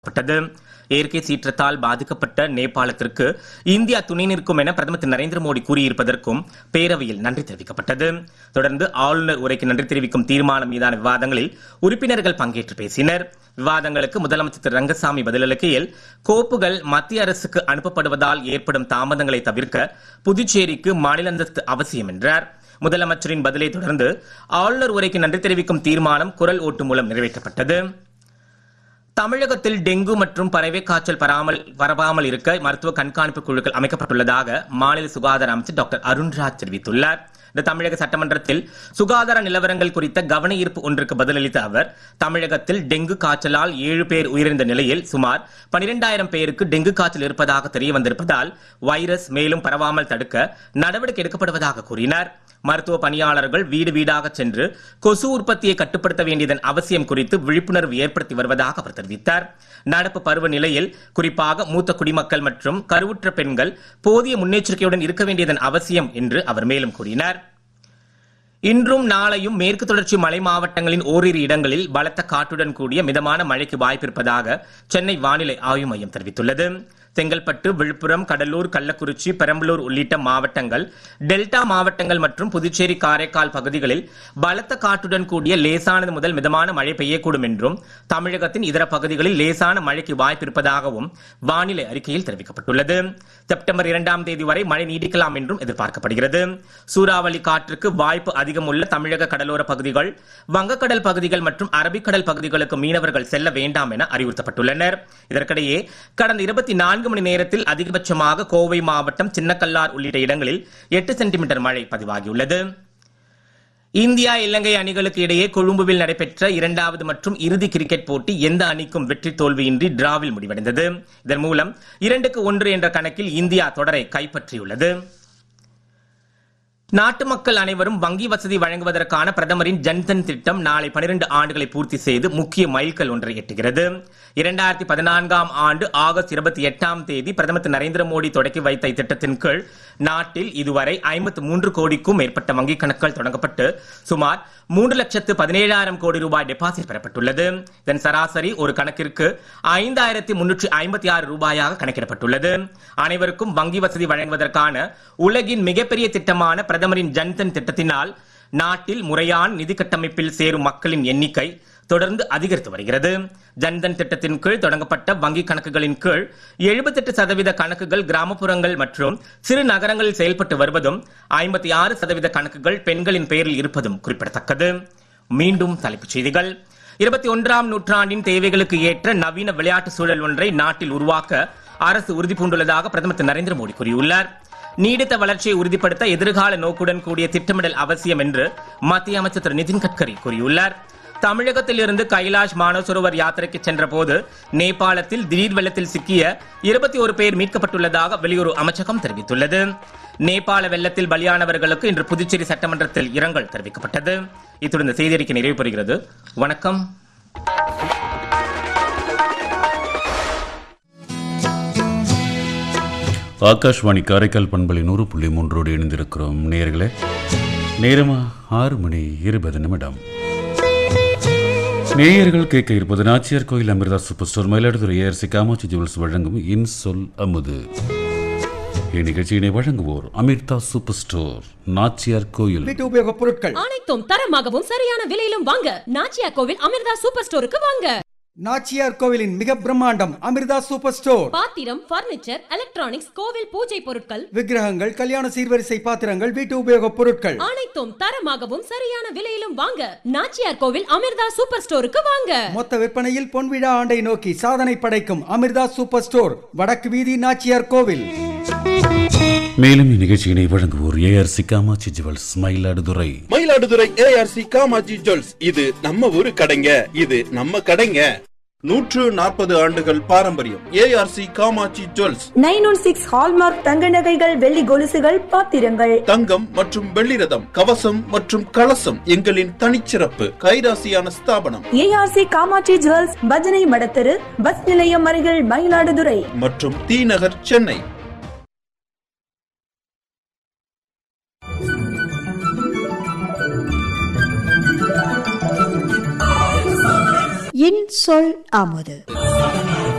பட்டது இயற்கை சீற்றத்தால் பாதிக்கப்பட்ட நேபாளத்திற்கு இந்தியா துணை நிற்கும் என பிரதமர் திரு நரேந்திர மோடி கூறியிருப்பதற்கும் பேரவையில் நன்றி தெரிவிக்கப்பட்டது தொடர்ந்து ஆளுநர் உரைக்கு நன்றி தெரிவிக்கும் தீர்மானம் மீதான விவாதங்களில் உறுப்பினர்கள் பங்கேற்று பேசினர் விவாதங்களுக்கு முதலமைச்சர் திரு ரங்கசாமி பதிலளிக்கையில் கோப்புகள் மத்திய அரசுக்கு அனுப்பப்படுவதால் ஏற்படும் தாமதங்களை தவிர்க்க புதுச்சேரிக்கு மாநில அந்தஸ்து அவசியம் என்றார் முதலமைச்சரின் பதிலை தொடர்ந்து ஆளுநர் உரைக்கு நன்றி தெரிவிக்கும் தீர்மானம் குரல் ஓட்டு மூலம் நிறைவேற்றப்பட்டது தமிழகத்தில் டெங்கு மற்றும் பறவை காய்ச்சல் பராமல் பரவாமல் இருக்க மருத்துவ கண்காணிப்பு குழுக்கள் அமைக்கப்பட்டுள்ளதாக மாநில சுகாதார அமைச்சர் டாக்டர் அருண்ராஜ் தெரிவித்துள்ளார் இந்த தமிழக சட்டமன்றத்தில் சுகாதார நிலவரங்கள் குறித்த கவன ஈர்ப்பு ஒன்றுக்கு பதிலளித்த அவர் தமிழகத்தில் டெங்கு காய்ச்சலால் ஏழு பேர் உயிரிழந்த நிலையில் சுமார் பனிரெண்டாயிரம் பேருக்கு டெங்கு காய்ச்சல் இருப்பதாக தெரிய வந்திருப்பதால் வைரஸ் மேலும் பரவாமல் தடுக்க நடவடிக்கை எடுக்கப்படுவதாக கூறினார் மருத்துவ பணியாளர்கள் வீடு வீடாக சென்று கொசு உற்பத்தியை கட்டுப்படுத்த வேண்டியதன் அவசியம் குறித்து விழிப்புணர்வு ஏற்படுத்தி வருவதாக அவர் தெரிவித்தார் நடப்பு பருவ நிலையில் குறிப்பாக மூத்த குடிமக்கள் மற்றும் கருவுற்ற பெண்கள் போதிய முன்னெச்சரிக்கையுடன் இருக்க வேண்டியதன் அவசியம் என்று அவர் மேலும் கூறினார் இன்றும் நாளையும் மேற்கு தொடர்ச்சி மலை மாவட்டங்களின் ஓரிரு இடங்களில் பலத்த காற்றுடன் கூடிய மிதமான மழைக்கு வாய்ப்பிருப்பதாக சென்னை வானிலை ஆய்வு மையம் தெரிவித்துள்ளது செங்கல்பட்டு விழுப்புரம் கடலூர் கள்ளக்குறிச்சி பெரம்பலூர் உள்ளிட்ட மாவட்டங்கள் டெல்டா மாவட்டங்கள் மற்றும் புதுச்சேரி காரைக்கால் பகுதிகளில் பலத்த காற்றுடன் கூடிய லேசானது முதல் மிதமான மழை பெய்யக்கூடும் என்றும் தமிழகத்தின் இதர பகுதிகளில் லேசான மழைக்கு வாய்ப்பிருப்பதாகவும் வானிலை அறிக்கையில் தெரிவிக்கப்பட்டுள்ளது செப்டம்பர் இரண்டாம் தேதி வரை மழை நீடிக்கலாம் என்றும் எதிர்பார்க்கப்படுகிறது சூறாவளி காற்றுக்கு வாய்ப்பு அதிகம் உள்ள தமிழக கடலோர பகுதிகள் வங்கக்கடல் பகுதிகள் மற்றும் அரபிக்கடல் பகுதிகளுக்கு மீனவர்கள் செல்ல வேண்டாம் என அறிவுறுத்தப்பட்டுள்ளனர் இதற்கிடையே கடந்த இருபத்தி நான்கு மணி நேரத்தில் அதிகபட்சமாக கோவை மாவட்டம் சின்னக்கல்லார் உள்ளிட்ட இடங்களில் எட்டு சென்டிமீட்டர் மழை பதிவாகியுள்ளது இந்தியா இலங்கை அணிகளுக்கு இடையே கொழும்புவில் நடைபெற்ற இரண்டாவது மற்றும் இறுதி கிரிக்கெட் போட்டி எந்த அணிக்கும் வெற்றி தோல்வியின்றி டிராவில் முடிவடைந்தது இதன் மூலம் இரண்டுக்கு ஒன்று என்ற கணக்கில் இந்தியா தொடரை கைப்பற்றியுள்ளது நாட்டு மக்கள் அனைவரும் வங்கி வசதி வழங்குவதற்கான பிரதமரின் ஜன்தன் திட்டம் நாளை பனிரெண்டு ஆண்டுகளை பூர்த்தி செய்து முக்கிய மைல்கல் ஒன்றை எட்டுகிறது இரண்டாயிரத்தி பதினான்காம் ஆண்டு ஆகஸ்ட் இருபத்தி எட்டாம் தேதி பிரதமர் திரு நரேந்திர மோடி தொடக்கி வைத்த இத்திட்டத்தின் கீழ் நாட்டில் இதுவரை ஐம்பத்தி மூன்று கோடிக்கும் மேற்பட்ட வங்கிக் கணக்குகள் தொடங்கப்பட்டு சுமார் மூன்று லட்சத்து பதினேழாயிரம் கோடி ரூபாய் டெபாசிட் பெறப்பட்டுள்ளது இதன் சராசரி ஒரு கணக்கிற்கு ஐந்தாயிரத்தி முன்னூற்றி ஐம்பத்தி ஆறு ரூபாயாக கணக்கிடப்பட்டுள்ளது அனைவருக்கும் வங்கி வசதி வழங்குவதற்கான உலகின் மிகப்பெரிய திட்டமான பிரதமரின் ஜன்தன் திட்டத்தினால் நாட்டில் முறையான நிதி கட்டமைப்பில் சேரும் மக்களின் எண்ணிக்கை தொடர்ந்து அதிகரித்து வருகிறது ஜன்தன் திட்டத்தின் கீழ் தொடங்கப்பட்ட வங்கி கணக்குகளின் கீழ் எழுபத்தெட்டு சதவீத கணக்குகள் கிராமப்புறங்கள் மற்றும் சிறு நகரங்களில் செயல்பட்டு வருவதும் ஐம்பத்தி ஆறு சதவீத கணக்குகள் பெண்களின் பெயரில் இருப்பதும் குறிப்பிடத்தக்கது மீண்டும் தலைப்புச் செய்திகள் இருபத்தி ஒன்றாம் நூற்றாண்டின் தேவைகளுக்கு ஏற்ற நவீன விளையாட்டு சூழல் ஒன்றை நாட்டில் உருவாக்க அரசு உறுதி பூண்டுள்ளதாக பிரதமர் திரு நரேந்திர மோடி கூறியுள்ளார் நீடித்த வளர்ச்சியை உறுதிப்படுத்த எதிர்கால நோக்குடன் கூடிய திட்டமிடல் அவசியம் என்று மத்திய அமைச்சர் திரு நிதின் கட்கரி கூறியுள்ளார் தமிழகத்தில் இருந்து கைலாஷ் மானசரோவர் யாத்திரைக்கு சென்ற போது நேபாளத்தில் திடீர் வெள்ளத்தில் சிக்கிய இருபத்தி ஒரு பேர் மீட்கப்பட்டுள்ளதாக வெளியுறவு அமைச்சகம் தெரிவித்துள்ளது நேபாள வெள்ளத்தில் பலியானவர்களுக்கு இன்று புதுச்சேரி சட்டமன்றத்தில் இரங்கல் தெரிவிக்கப்பட்டது இத்துடன் இந்த செய்தியறிக்கை நிறைவு பெறுகிறது வணக்கம் ஆகாஷ்வாணி காரைக்கால் பண்பலை நூறு புள்ளி மூன்றோடு இணைந்திருக்கிறோம் நேர்களே நேரமா ஆறு மணி இருபது நிமிடம் நேயர்கள் கேட்க இருப்பது Nachiyar Koil Amirtha super store Mayiladuthurai ARC Kamatchi jewels வழங்கும் இன்சொல் அமுது இந்நிகழ்ச்சியினை வழங்குவோர் அமிர்தா சூப்பர் ஸ்டோர் நாச்சியார் கோயில் வீட்டு உபயோகப் பொருட்கள் அனைத்தும் தரமாகவும் சரியான விலையிலும் வாங்க நாச்சியா கோவில் அமிர்தா சூப்பர் ஸ்டோருக்கு வாங்க நாச்சியார் கோவிலின் மிக பிரம்மாண்டம் அமிர்தா சூப்பர் ஸ்டோர் பாத்திரம் பர்னிச்சர் எலக்ட்ரானிக்ஸ் கோவில் பூஜை பொருட்கள் விக்கிரகங்கள் கல்யாண சீர்வரிசை பாத்திரங்கள் வீட்டு உபயோகப் பொருட்கள் அனைத்தும் தரமாகவும் சரியான விலையிலும் வாங்க நாச்சியார் கோவில் அமிர்தா சூப்பர் ஸ்டோருக்கு வாங்க மொத்த விற்பனையில் பொன்விழா ஆண்டை நோக்கி சாதனை படைக்கும் அமிர்தா சூப்பர் ஸ்டோர் வடக்கு வீதி நாச்சியார் கோவில் மேலும் இந்நிகழ்ச்சியினை வழங்குவோர் ARC Kamatchi jewels Mayiladuthurai Mayiladuthurai ARC Kamatchi jewels இது நம்ம ஊரு கடைங்க இது நம்ம கடைங்க நூற்று நாற்பது ஆண்டுகள் பாரம்பரியம் ARC Kamatchi jewels nine one six hallmark தங்க நகைகள் வெள்ளி கொலுசுகள் பாத்திரங்கள் தங்கம் மற்றும் வெள்ளி ரதம் கவசம் மற்றும் கலசம் எங்களின் தனிச்சிறப்பு கைராசியான ஸ்தாபனம் ஏஆர்சி காமாட்சி ஜுவல்ஸ் பஜனை மடத்தெரு பஸ் நிலையம் அருகில் மயிலாடுதுறை மற்றும் தீநகர் சென்னை இன் சொல் அமுது